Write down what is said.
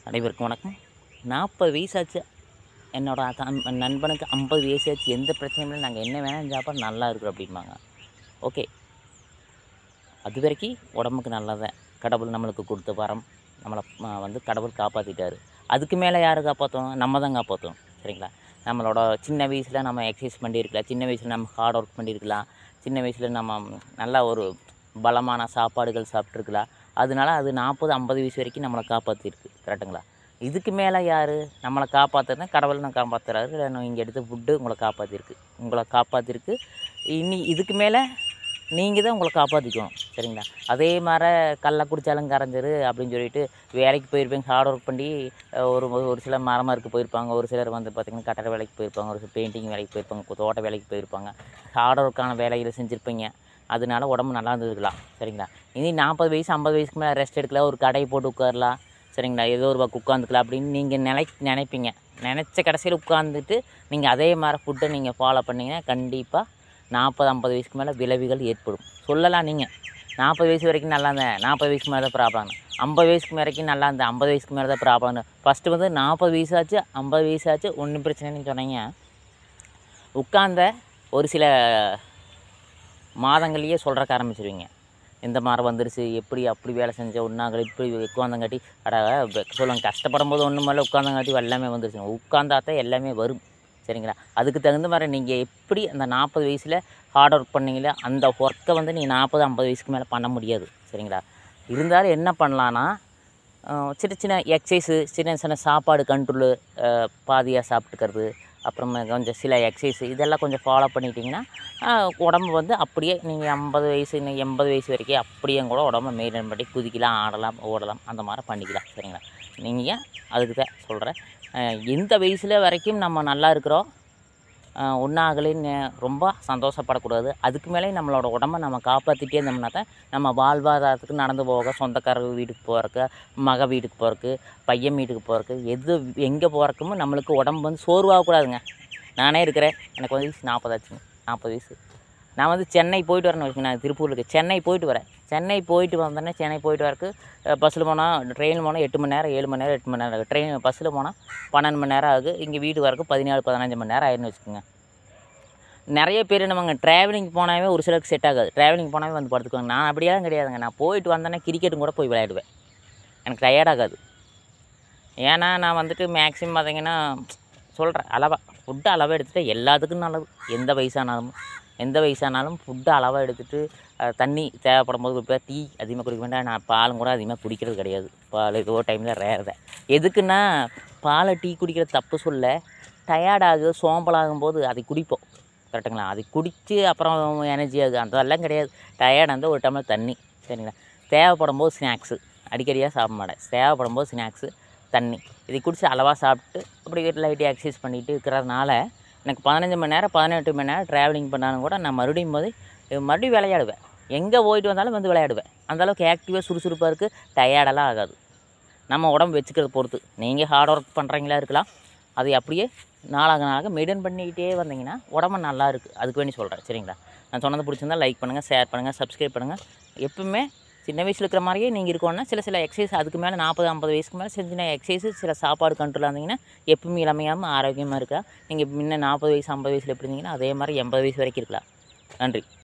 அனைவருக்கும் வணக்கம் நாற்பது வயசாச்சு என்னோட அக்கா- நண்பனுக்கு ஐம்பது வயசாச்சு எந்த பிரச்சனையும் இல்லை நாங்கள் என்ன வேணாலும் சாப்பிட நல்லா இருக்கிறோம் அப்படிம்பாங்க ஓகே அது வரைக்கும் உடம்புக்கு நல்லதான் கடவுள் நம்மளுக்கு கொடுத்த வரம் நம்மளை ம, வந்து கடவுள் காப்பாற்றிட்டாரு அதுக்கு மேலே யார் காப்பாற்றணும் நம்ம தான் காப்பாற்றணும் சரிங்களா நம்மளோட சின்ன வயசில் நம்ம எக்ஸசைஸ் பண்ணியிருக்கலாம் சின்ன வயசில் நம்ம ஹார்ட் ஒர்க் பண்ணியிருக்கலாம் சின்ன வயசில் நம்ம நல்லா ஒரு பலமான சாப்பாடுகள் சாப்பிட்ருக்கலாம் அதனால அது நாற்பது ஐம்பது வயசு வரைக்கும் நம்மளை காப்பாற்றிருக்கு கரெக்டுங்களா இதுக்கு மேலே யார் நம்மளை காப்பாற்றுறது கடவுள் நான் காப்பாற்றுறாரு இல்லை இங்கே எடுத்த ஃபுட்டு உங்களை காப்பாற்றிருக்கு உங்களை காப்பாற்றிருக்கு இனி இதுக்கு மேலே நீங்கள் தான் உங்களை காப்பாற்றிக்கணும் சரிங்களா அதே மாதிரி கல்லை குடித்தாலும் கரைஞ்சிரு அப்படின்னு சொல்லிட்டு வேலைக்கு போயிருப்பீங்க ஹார்ட் ஒர்க் பண்ணி அஹ், ஒரு ஒரு சிலர் மரமருக்கு போயிருப்பாங்க ஒரு சிலர் வந்து பார்த்திங்கன்னா கட்டட வேலைக்கு போயிருப்பாங்க ஒரு சிலர் பெயிண்டிங் வேலைக்கு போயிருப்பாங்க தோட்ட வேலைக்கு போயிருப்பாங்க ஹார்ட் ஒர்க்கான வேலைகளை செஞ்சுருப்பீங்க அதனால உடம்பு நல்லா இருந்திருக்கலாம் சரிங்களா இனி நாற்பது வயசு ஐம்பது வயசுக்கு மேலே ரெஸ்ட் எடுக்கலாம் ஒரு கடையை போட்டு உட்காரலாம் சரிங்களா ஏதோ ஒரு பக்கம் உட்காந்துக்கலாம் அப்படின்னு நீங்கள் நினை நினைப்பீங்க நினச்ச கடைசியில் உட்காந்துட்டு நீங்கள் அதே மாதிரி ஃபுட்டை நீங்கள் ஃபாலோ பண்ணீங்கன்னா கண்டிப்பாக நாற்பது ஐம்பது வயசுக்கு மேலே விளைவுகள் ஏற்படும் சொல்லலாம் நீங்கள் நாற்பது வயசு வரைக்கும் நல்லா இருந்தேன் நாற்பது வயசுக்கு மேலே தான் ப்ராப்ளம் ஐம்பது வயசுக்கு வரைக்கும் நல்லா இருந்தேன் ஐம்பது வயசுக்கு மேலே தான் ப்ராப்ளம்னு ஃபஸ்ட்டு வந்து நாற்பது வயசாச்சு ஐம்பது வயசாச்சு ஒன்றும் பிரச்சனைன்னு சொன்னீங்க உட்கார்ந்த ஒரு சில மாதங்கள்லேயே சொல்கிறக்க ஆரம்பிச்சிருவீங்க இந்த மாதிரி வந்துருச்சு எப்படி அப்படி வேலை செஞ்ச ஒன்றாங்க இப்படி உட்காந்தங்காட்டி அட வெ- சொல்லுவாங்க கஷ்டப்படும் போது ஒன்றும் மேலே உட்காந்தங்காட்டி எல்லாமே வந்துருச்சு உட்காந்தா தான் எல்லாமே வரும் சரிங்களா அதுக்கு தகுந்த மாதிரி நீங்கள் எப்படி அந்த நாற்பது வயசில் ஹார்ட் ஒர்க் பண்ணீங்களோ அந்த ஒர்க்கை வந்து நீங்கள் நாற்பது ஐம்பது வயசுக்கு மேலே பண்ண முடியாது சரிங்களா இருந்தாலும் என்ன பண்ணலான்னா அஹ், சின்ன சின்ன எக்ஸசைஸு சின்ன சின்ன சாப்பாடு கண்ட்ரோலு பாதியாக சாப்பிட்டுக்கிறது அப்புறமா கொஞ்சம் சில எக்ஸசைஸ் இதெல்லாம் கொஞ்சம் ஃபாலோ பண்ணிட்டீங்கன்னா ஆஹ், உடம்பு வந்து அப்படியே நீங்கள் ஐம்பது வயசு இன்னும் எண்பது வயசு வரைக்கும் அப்படியே கூட உடம்ப மெயின்டைன் பண்ணி குதிக்கலாம் ஆடலாம் ஓடலாம் அந்த மாதிரி பண்ணிக்கலாம் சரிங்களா நீங்கள் அதுக்கு தான் சொல்கிறேன் எந்த வயசில் வரைக்கும் நம்ம நல்லா இருக்கிறோம் ஒன்றாகலின்னு ரொம்ப சந்தோஷப்படக்கூடாது அதுக்கு மேலே நம்மளோட உடம்ப நம்ம காப்பாற்றிட்டே இருந்தோம்னா தான் நம்ம வாழ்வாதாரத்துக்கு நடந்து போக சொந்தக்காரர் வீட்டுக்கு போகிறக்கு மக வீட்டுக்கு போகிறக்கு பையன் வீட்டுக்கு போகிறக்கு எது எங்கே போகிறக்குமோ நம்மளுக்கு உடம்பு வந்து சோர்வாகக்கூடாதுங்க நானே இருக்கிறேன் எனக்கு வந்து வயசு நாற்பதாச்சுங்க நாற்பது வயசு நான் வந்து சென்னை போயிட்டு வரேன்னு வச்சுக்கோங்க நான் திருப்பூரில் இருக்கேன் சென்னை போயிட்டு வரேன் சென்னை போயிட்டு வந்தோடனே சென்னை போயிட்டு வரக்கு பஸ்ஸில் போனால் ட்ரெயின் போனால் எட்டு மணி நேரம் ஏழு மணி நேரம் எட்டு மணி நேரம் ஆகுது ட்ரெயின் பஸ்ஸில் போனால் பன்னெண்டு மணி நேரம் ஆகுது இங்கே வீடு வரக்கு பதினாலு பதினஞ்சு மணி நேரம் ஆயிருன்னு வச்சுக்கோங்க நிறைய பேர் நம்மங்க ட்ராவலிங் போனாவே ஒரு சிலருக்கு செட் ஆகாது ட்ராவலிங் போனாவே வந்து படுத்துக்குவாங்க நான் அப்படியெல்லாம் கிடையாதுங்க நான் போயிட்டு வந்தேன்னா கிரிக்கெட்டும் கூட போய் விளையாடுவேன் எனக்கு டயர்ட் ஆகாது ஏன்னா நான் வந்துட்டு மேக்ஸிமம் பார்த்தீங்கன்னா சொல்கிறேன் அளவாக ஃபுட்டு அளவாக எடுத்துகிட்டு எல்லாத்துக்கும் நல்லது எந்த வயசானாலும் எந்த வயசானாலும் ஃபுட்டு அளவாக எடுத்துகிட்டு தண்ணி தேவைப்படும் போது குடிப்பேன் டீ அதிகமாக குடிக்க வேண்டாம் நான் பாலும் கூட அதிகமாக குடிக்கிறது கிடையாது பால் ஏதோ டைமில் ரேர் தான் எதுக்குன்னா பாலை டீ குடிக்கிற தப்பு சொல்ல டயர்டாகு சோம்பலாகும் போது அதை குடிப்போம் கரெக்டுங்களா அதை குடித்து அப்புறம் எனர்ஜி ஆகுது அதெல்லாம் கிடையாது டயர்டாக இருந்தால் ஒரு டம்ளர் தண்ணி சரிங்களா தேவைப்படும் போது ஸ்நாக்ஸு அடிக்கடியாக சாப்பிட மாட்டேன் தேவைப்படும் போது ஸ்நாக்ஸு தண்ணி இதை குடித்து அளவாக சாப்பிட்டு அப்படி வீட்டில் லைட்டாக எக்ஸசைஸ் பண்ணிட்டு இருக்கிறதுனால எனக்கு பதினஞ்சு மணி நேரம் பதினெட்டு மணி நேரம் ட்ராவலிங் பண்ணாலும் கூட நான் மறுபடியும் போது மறுபடியும் விளையாடுவேன் எங்கே போயிட்டு வந்தாலும் வந்து விளையாடுவேன் அந்தளவுக்கு ஆக்டிவாக சுறுசுறுப்பாக இருக்குது டயர்டெல்லாம் ஆகாது நம்ம உடம்பு வச்சுக்கிறத பொறுத்து நீங்கள் ஹார்ட் ஒர்க் பண்ணுறீங்களா இருக்கலாம் அதை அப்படியே நாளாக நாளாக மெயின்டைன் பண்ணிக்கிட்டே வந்தீங்கன்னா உடம்பு நல்லா இருக்குது அதுக்கு வேண்டி சொல்கிறேன் சரிங்களா நான் சொன்னது பிடிச்சிருந்தா லைக் பண்ணுங்கள் ஷேர் பண்ணுங்கள் சப்ஸ்கிரைப் பண்ணுங்கள் எப்பவுமே சின்ன வயசில் இருக்கிற மாதிரியே நீங்கள் இருக்கணும்னா சில சில எக்ஸசைஸ் அதுக்கு மேலே நாற்பது ஐம்பது வயசுக்கு மேலே செஞ்சின எக்ஸசைஸ் சில சாப்பாடு கண்ட்ரோலாக இருந்தீங்கன்னா எப்பவுமே இளமையாமல் ஆரோக்கியமாக இருக்கா நீங்கள் முன்ன நாற்பது வயசு ஐம்பது வயசில் எப்படி இருந்தீங்கன்னா அதே மாதிரி எண்பது வயசு வரைக்கும் இருக்கலாம் நன்றி